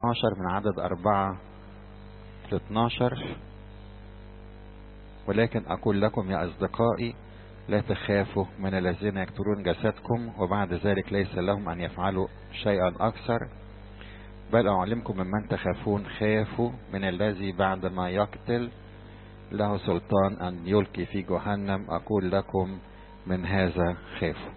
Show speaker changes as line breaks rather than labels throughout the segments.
من عدد أربعة ل 12 ولكن أقول لكم يا أصدقائي لا تخافوا من الذين يقتلون جسدكم وبعد ذلك ليس لهم أن يفعلوا شيئا أكثر بل أعلمكم ممن تخافون خافوا من الذي بعد ما يقتل له سلطان أن يلقي في جهنم أقول لكم من هذا خافوا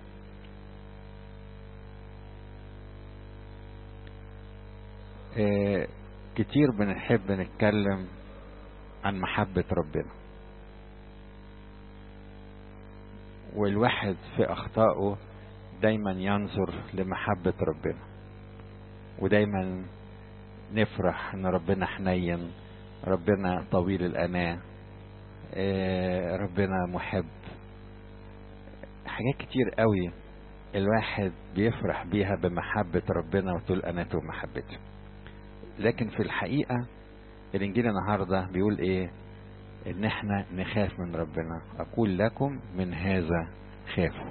آه كتير بنحب نتكلم عن محبة ربنا والواحد في أخطائه دايما ينظر لمحبة ربنا ودايما نفرح ان ربنا حنين ربنا طويل الأناة آه ربنا محب حاجات كتير قوي الواحد بيفرح بيها بمحبة ربنا وطول أناته ومحبته لكن في الحقيقة الإنجيل النهاردة بيقول إيه إن إحنا نخاف من ربنا أقول لكم من هذا خافوا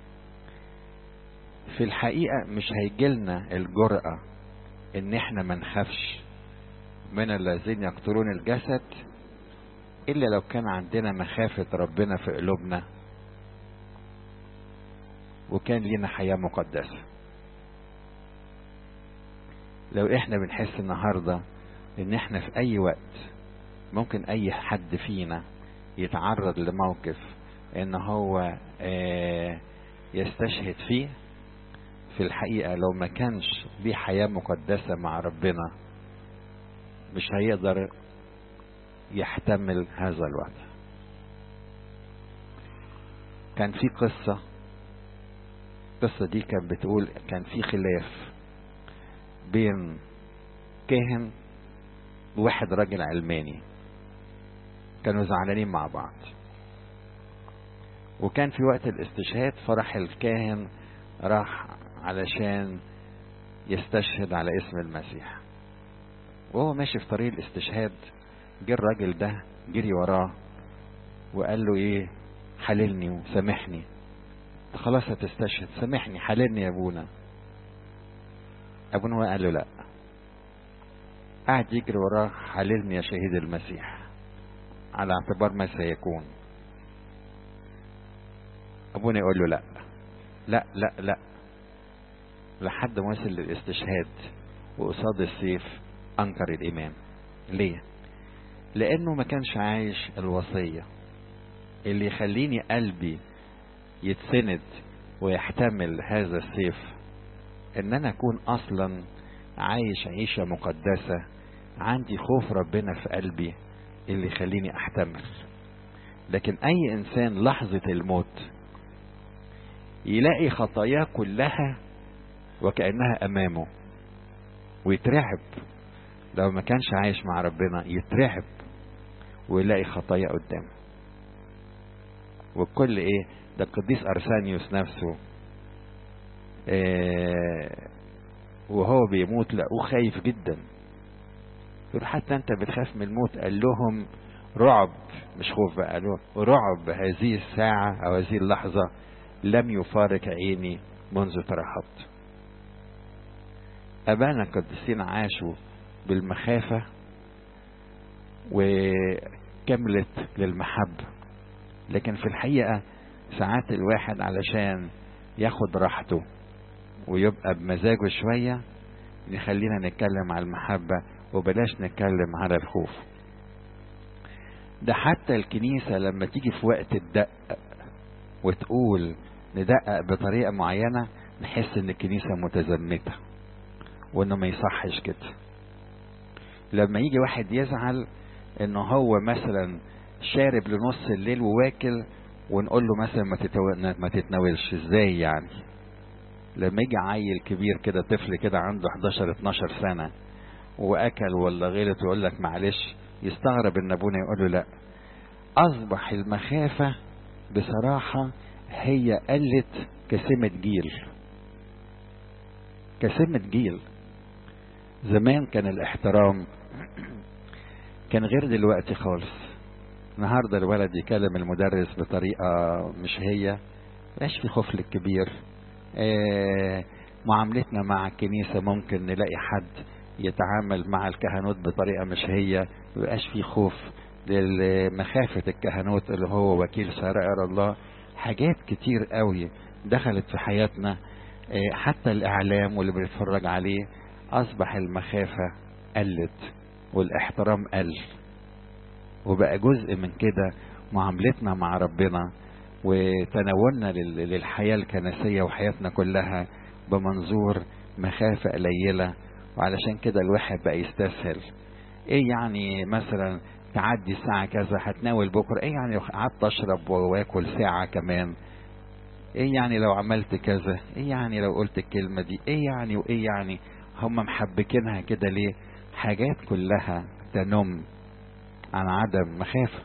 في الحقيقة مش هيجيلنا الجرأة إن إحنا ما نخافش من الذين يقتلون الجسد إلا لو كان عندنا مخافة ربنا في قلوبنا وكان لينا حياة مقدسة لو احنا بنحس النهاردة ان احنا في اي وقت ممكن اي حد فينا يتعرض لموقف ان هو اه يستشهد فيه في الحقيقة لو ما كانش ليه حياة مقدسة مع ربنا مش هيقدر يحتمل هذا الوقت كان في قصة القصة دي كانت بتقول كان في خلاف بين كاهن وواحد راجل علماني كانوا زعلانين مع بعض وكان في وقت الاستشهاد فرح الكاهن راح علشان يستشهد على اسم المسيح وهو ماشي في طريق الاستشهاد جه الراجل ده جري وراه وقال له ايه حللني وسامحني خلاص هتستشهد سامحني حللني يا ابونا ابونا قال له لا قعد يجري وراه حللني يا شهيد المسيح على اعتبار ما سيكون ابونا يقول له لا لا لا لا لحد ما وصل للاستشهاد وقصاد السيف انكر الايمان ليه لانه ما كانش عايش الوصيه اللي يخليني قلبي يتسند ويحتمل هذا السيف ان انا اكون اصلا عايش عيشة مقدسة عندي خوف ربنا في قلبي اللي يخليني احتمل لكن اي انسان لحظة الموت يلاقي خطاياه كلها وكأنها امامه ويترعب لو ما كانش عايش مع ربنا يترعب ويلاقي خطايا قدامه والكل ايه ده القديس ارسانيوس نفسه إيه وهو بيموت لقوه خايف جدا يقول حتى انت بتخاف من الموت قال لهم رعب مش خوف بقى قالوا رعب هذه الساعة او هذه اللحظة لم يفارق عيني منذ ترحبت ابانا القديسين عاشوا بالمخافة وكملت للمحبة لكن في الحقيقة ساعات الواحد علشان ياخد راحته ويبقى بمزاجه شوية يخلينا نتكلم على المحبة وبلاش نتكلم على الخوف ده حتى الكنيسة لما تيجي في وقت الدق وتقول ندقق بطريقة معينة نحس ان الكنيسة متزمتة وانه ما يصحش كده لما يجي واحد يزعل انه هو مثلا شارب لنص الليل وواكل ونقول له مثلا ما, تتو... ما تتناولش ازاي يعني لما يجي عيل كبير كده طفل كده عنده 11 12 سنه واكل ولا غلط ويقول لك معلش يستغرب ان ابونا يقول له لا اصبح المخافه بصراحه هي قلت كسمه جيل كسمه جيل زمان كان الاحترام كان غير دلوقتي خالص النهارده الولد يكلم المدرس بطريقه مش هي مش في خوف للكبير آه معاملتنا مع الكنيسة ممكن نلاقي حد يتعامل مع الكهنوت بطريقة مش هي ميبقاش في خوف لمخافة الكهنوت اللي هو وكيل سرائر الله حاجات كتير قوي دخلت في حياتنا حتى الإعلام واللي بنتفرج عليه أصبح المخافة قلت والاحترام قل وبقى جزء من كده معاملتنا مع ربنا وتناولنا للحياة الكنسية وحياتنا كلها بمنظور مخافة قليلة وعلشان كده الواحد بقى يستسهل ايه يعني مثلا تعدي الساعة كذا هتناول بكرة ايه يعني لو قعدت اشرب واكل ساعة كمان ايه يعني لو عملت كذا ايه يعني لو قلت الكلمة دي ايه يعني وايه يعني هم محبكينها كده ليه حاجات كلها تنم عن عدم مخافة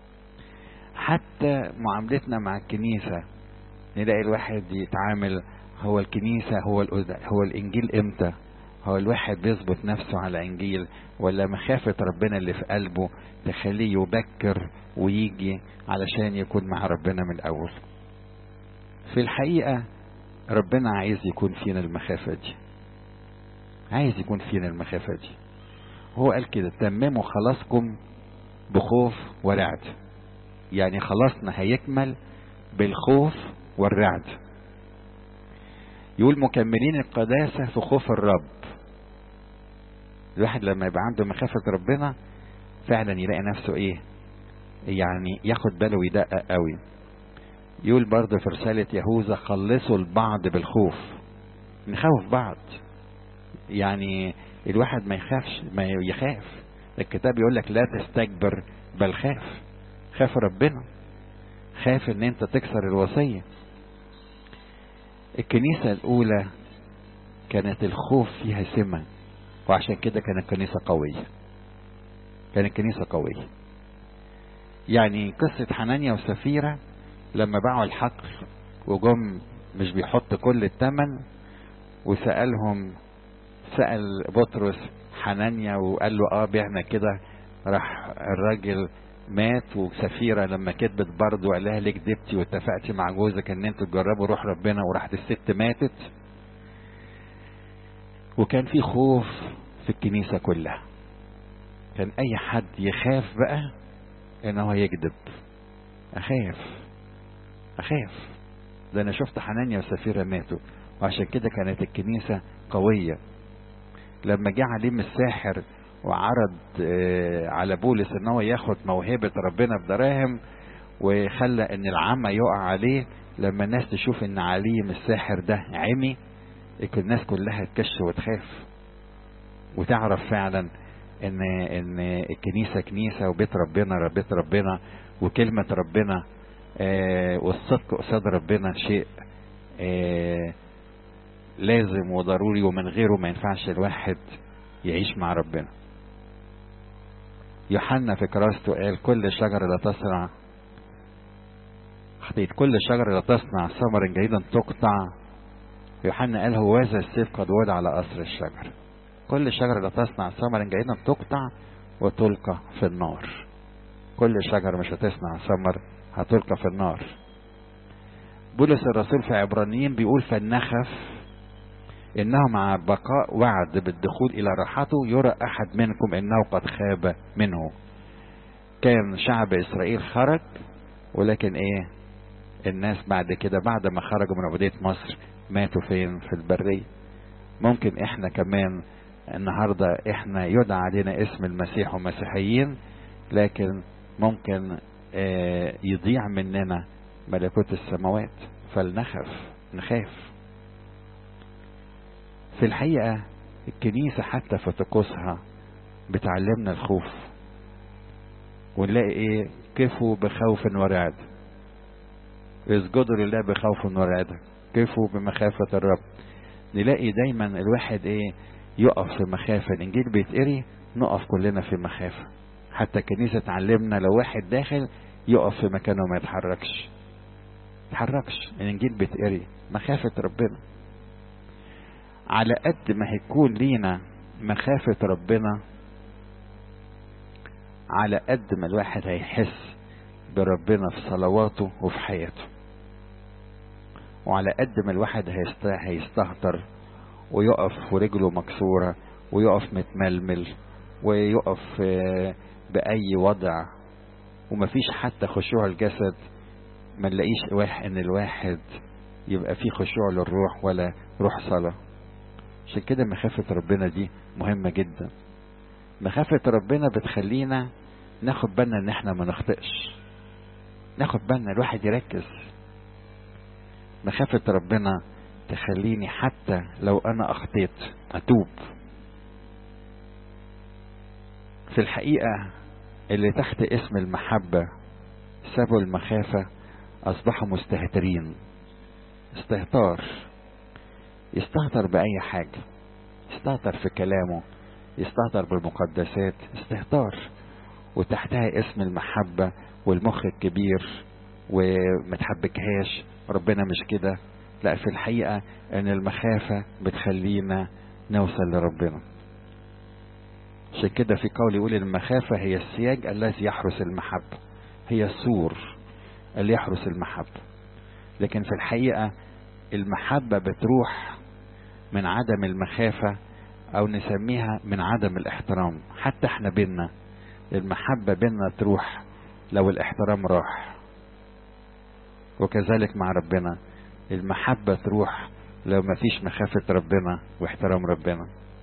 حتى معاملتنا مع الكنيسة نلاقي الواحد يتعامل هو الكنيسة هو هو الإنجيل إمتى هو الواحد بيظبط نفسه على إنجيل ولا مخافة ربنا اللي في قلبه تخليه يبكر ويجي علشان يكون مع ربنا من الأول في الحقيقة ربنا عايز يكون فينا المخافة دي عايز يكون فينا المخافة دي هو قال كده تمموا خلاصكم بخوف ورعد يعني خلاصنا هيكمل بالخوف والرعد يقول مكملين القداسة في خوف الرب الواحد لما يبقى عنده مخافة ربنا فعلا يلاقي نفسه ايه يعني ياخد باله ويدقق قوي يقول برضه في رسالة يهوذا خلصوا البعض بالخوف نخوف بعض يعني الواحد ما يخافش ما يخاف الكتاب يقول لك لا تستكبر بل خاف خاف ربنا خاف ان انت تكسر الوصية الكنيسة الاولى كانت الخوف فيها سمة وعشان كده كانت كنيسة قوية كانت كنيسة قوية يعني قصة حنانيا وسفيرة لما باعوا الحقل وجم مش بيحط كل الثمن وسألهم سأل بطرس حنانيا وقال له اه بعنا كده راح الراجل مات وسفيرة لما كذبت برضه قال لها ليه كدبتي واتفقتي مع جوزك ان انتوا تجربوا روح ربنا وراحت الست ماتت وكان في خوف في الكنيسة كلها كان اي حد يخاف بقى ان هو يكذب اخاف اخاف ده انا شفت حنانيا وسفيرة ماتوا وعشان كده كانت الكنيسة قوية لما جه عليم الساحر وعرض على بولس ان هو ياخد موهبة ربنا بدراهم وخلى ان العمى يقع عليه لما الناس تشوف ان عليم الساحر ده عمي الناس كلها تكش وتخاف وتعرف فعلا ان ان الكنيسة كنيسة وبيت ربنا بيت ربنا وكلمة ربنا آه والصدق قصاد ربنا شيء آه لازم وضروري ومن غيره ما ينفعش الواحد يعيش مع ربنا يوحنا في كراسته قال كل شجرة لا تصنع خطيت كل شجرة لا تصنع ثمرا جيدا تقطع يوحنا قال هو هذا السيف قد وضع على قصر الشجر كل شجرة لا تصنع ثمرا جيدا تقطع وتلقى في النار كل شجرة مش هتصنع ثمر هتلقى في النار بولس الرسول في عبرانيين بيقول فلنخف انه مع بقاء وعد بالدخول الى راحته يرى احد منكم انه قد خاب منه كان شعب اسرائيل خرج ولكن ايه الناس بعد كده بعد ما خرجوا من عبودية مصر ماتوا فين في البرية ممكن احنا كمان النهاردة احنا يدعى علينا اسم المسيح ومسيحيين لكن ممكن اه يضيع مننا ملكوت السماوات فلنخف نخاف في الحقيقة الكنيسة حتى في طقوسها بتعلمنا الخوف ونلاقي ايه كفوا بخوف ورعد اسجدوا لله بخوف ورعد كفوا بمخافة الرب نلاقي دايما الواحد ايه يقف في مخافة الانجيل بيتقري نقف كلنا في مخافة حتى الكنيسة تعلمنا لو واحد داخل يقف في مكانه وما يتحركش يتحركش الانجيل بيتقري مخافة ربنا على قد ما هيكون لينا مخافة ربنا على قد ما الواحد هيحس بربنا في صلواته وفي حياته وعلى قد ما الواحد هيستهتر ويقف ورجله مكسورة ويقف متململ ويقف بأي وضع ومفيش حتى خشوع الجسد ما نلاقيش واحد ان الواحد يبقى فيه خشوع للروح ولا روح صلاة عشان كده مخافة ربنا دي مهمة جدا مخافة ربنا بتخلينا ناخد بالنا ان احنا ما نخطئش ناخد بالنا الواحد يركز مخافة ربنا تخليني حتى لو انا اخطيت اتوب في الحقيقة اللي تحت اسم المحبة سابوا المخافة اصبحوا مستهترين استهتار يستهتر بأي حاجة يستهتر في كلامه يستهتر بالمقدسات استهتار وتحتها اسم المحبة والمخ الكبير ومتحبكهاش ربنا مش كده لا في الحقيقة ان المخافة بتخلينا نوصل لربنا عشان كده في قول يقول المخافة هي السياج الذي يحرس المحبة هي السور اللي يحرس المحبة لكن في الحقيقة المحبة بتروح من عدم المخافة او نسميها من عدم الاحترام حتى احنا بينا المحبة بينا تروح لو الاحترام راح وكذلك مع ربنا المحبة تروح لو ما فيش مخافة ربنا واحترام ربنا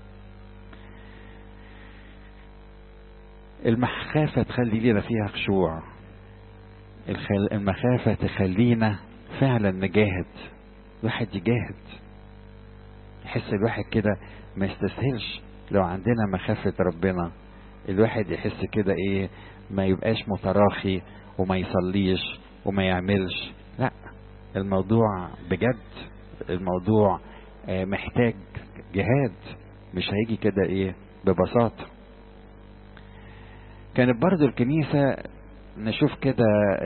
المخافة تخلي لنا فيها خشوع المخافة تخلينا فعلا نجاهد الواحد يجاهد يحس الواحد كده ما يستسهلش لو عندنا مخافة ربنا الواحد يحس كده ايه ما يبقاش متراخي وما يصليش وما يعملش لا الموضوع بجد الموضوع محتاج جهاد مش هيجي كده ايه ببساطة كانت برضو الكنيسة نشوف كده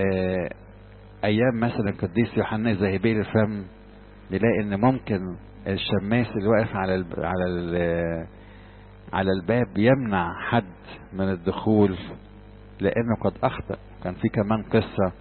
ايام مثلا قديس يوحنا ذهبي الفم نلاقي ان ممكن الشماس اللي واقف على ال على ال على الباب يمنع حد من الدخول لانه قد اخطا كان في كمان قصه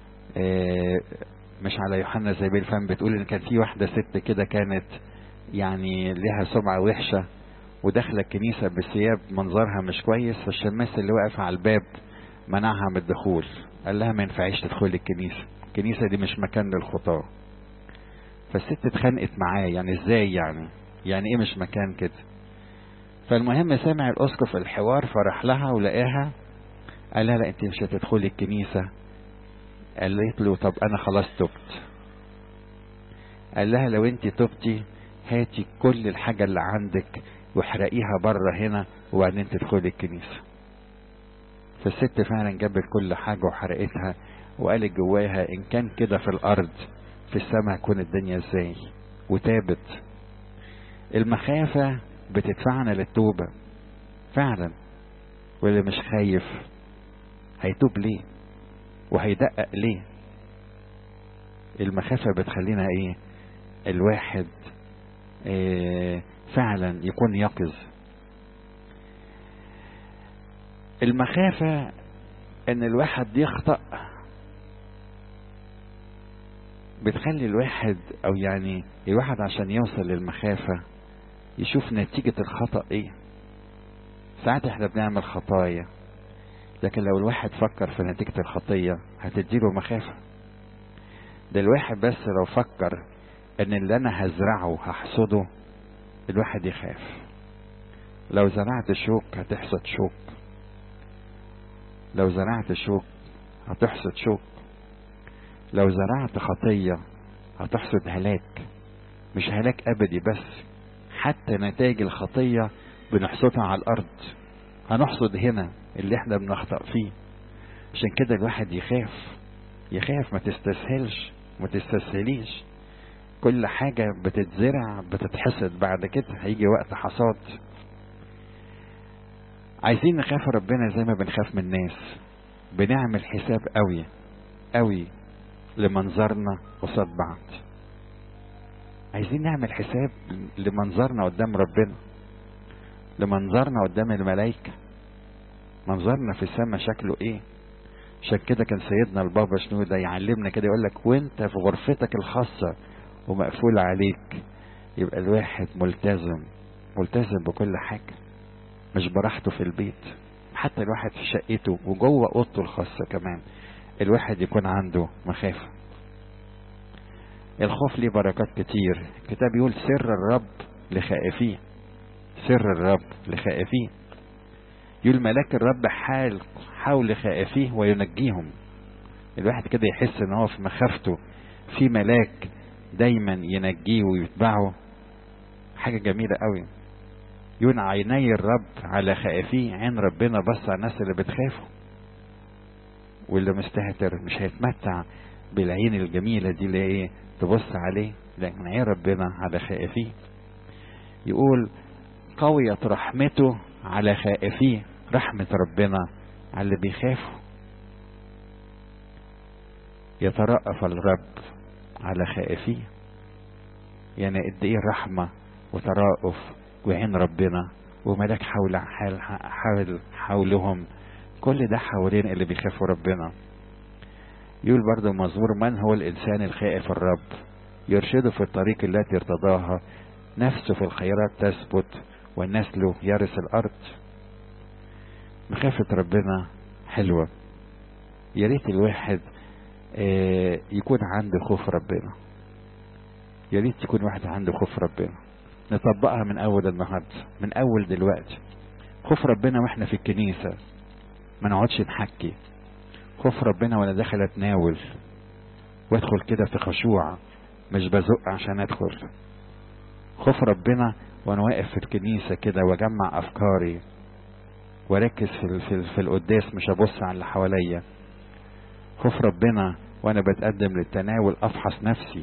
مش على يوحنا زي الفم بتقول ان كان في واحده ست كده كانت يعني لها سمعه وحشه وداخله الكنيسه بثياب منظرها مش كويس فالشماس اللي واقف على الباب منعها من الدخول قال لها ما ينفعش تدخلي الكنيسه الكنيسه دي مش مكان للخطاه فالست اتخانقت معاه يعني ازاي يعني يعني ايه مش مكان كده فالمهم سمع الاسقف الحوار فراح لها ولقاها قال لها لا انت مش هتدخلي الكنيسة قالت له طب انا خلاص تبت قال لها لو انت تبتي هاتي كل الحاجة اللي عندك واحرقيها بره هنا وبعدين تدخلي الكنيسة فالست فعلا جابت كل حاجة وحرقتها وقالت جواها ان كان كده في الارض في السماء هتكون الدنيا ازاي وتابت المخافة بتدفعنا للتوبة فعلا واللي مش خايف هيتوب ليه وهيدقق ليه المخافة بتخلينا ايه الواحد إيه فعلا يكون يقظ المخافة ان الواحد يخطأ بتخلي الواحد او يعني الواحد عشان يوصل للمخافة يشوف نتيجة الخطأ ايه ساعات احنا بنعمل خطايا لكن لو الواحد فكر في نتيجة الخطية هتديله مخافة ده الواحد بس لو فكر ان اللي انا هزرعه هحصده الواحد يخاف لو زرعت شوك هتحصد شوك لو زرعت شوك هتحصد شوك لو زرعت خطية هتحصد هلاك مش هلاك أبدي بس حتى نتائج الخطية بنحصدها على الأرض هنحصد هنا اللي احنا بنخطأ فيه عشان كده الواحد يخاف يخاف ما تستسهلش ما تستسهليش كل حاجة بتتزرع بتتحصد بعد كده هيجي وقت حصاد عايزين نخاف ربنا زي ما بنخاف من الناس بنعمل حساب قوي قوي لمنظرنا قصاد بعض عايزين نعمل حساب لمنظرنا قدام ربنا لمنظرنا قدام الملائكة منظرنا في السماء شكله ايه عشان كده كان سيدنا البابا شنودة يعلمنا كده يقول لك وانت في غرفتك الخاصة ومقفول عليك يبقى الواحد ملتزم ملتزم بكل حاجة مش براحته في البيت حتى الواحد في شقته وجوه اوضته الخاصة كمان الواحد يكون عنده مخافة الخوف ليه بركات كتير الكتاب يقول سر الرب لخائفيه سر الرب لخائفيه يقول ملاك الرب حال حول خائفيه وينجيهم الواحد كده يحس ان هو في مخافته في ملاك دايما ينجيه ويتبعه حاجة جميلة قوي يقول عيني الرب على خائفيه عين ربنا بص على الناس اللي بتخافه واللي مستهتر مش هيتمتع بالعين الجميلة دي اللي ايه تبص عليه لكن عين ربنا على خائفيه يقول قويت رحمته على خائفيه رحمة ربنا على اللي بيخافوا يترأف الرب على خائفيه يعني قد ايه رحمة وترأف وعين ربنا وملاك حول حال حول حولهم كل ده حوالين اللي بيخافوا ربنا يقول برضه مزمور من هو الإنسان الخائف الرب يرشده في الطريق التي ارتضاها نفسه في الخيرات تثبت والنسل يرث الأرض مخافة ربنا حلوة يا ريت الواحد آه يكون عنده خوف ربنا يا ريت يكون واحد عنده خوف ربنا نطبقها من أول النهاردة من أول دلوقتي خوف ربنا واحنا في الكنيسة ما نقعدش نحكي خوف ربنا وانا داخل اتناول وادخل كده في خشوع مش بزق عشان ادخل خوف ربنا وانا واقف في الكنيسة كده واجمع افكاري واركز في في, في القداس مش ابص على اللي حواليا خوف ربنا وانا بتقدم للتناول افحص نفسي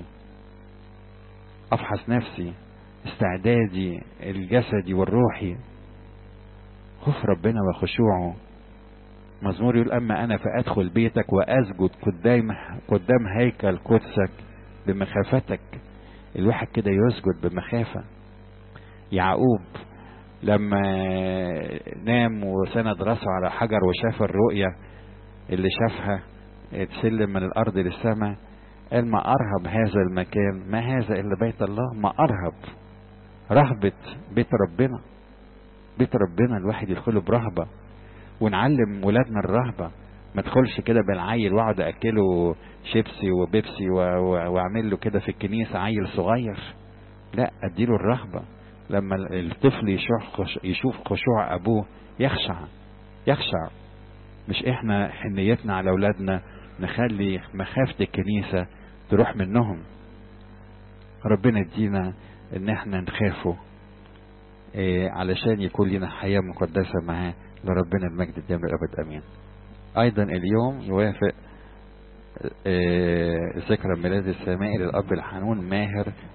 افحص نفسي استعدادي الجسدي والروحي خوف ربنا وخشوعه مزمور يقول أما أنا فأدخل بيتك وأسجد قدام قدام هيكل قدسك بمخافتك الواحد كده يسجد بمخافة يعقوب لما نام وسند راسه على حجر وشاف الرؤية اللي شافها تسلم من الأرض للسماء قال ما أرهب هذا المكان ما هذا إلا بيت الله ما أرهب رهبة بيت ربنا بيت ربنا الواحد يدخله برهبة ونعلم ولادنا الرهبة ما تدخلش كده بالعيل واقعد اكله شيبسي وبيبسي واعمل له كده في الكنيسة عيل صغير لا اديله الرهبة لما الطفل يشوف يشوف خشوع ابوه يخشع يخشع مش احنا حنيتنا على اولادنا نخلي مخافة الكنيسة تروح منهم ربنا يدينا ان احنا نخافه إيه علشان يكون لنا حياة مقدسة معاه لربنا المجد الدائم للأبد أمين أيضا اليوم يوافق ذكرى ميلاد السمائي للأب الحنون ماهر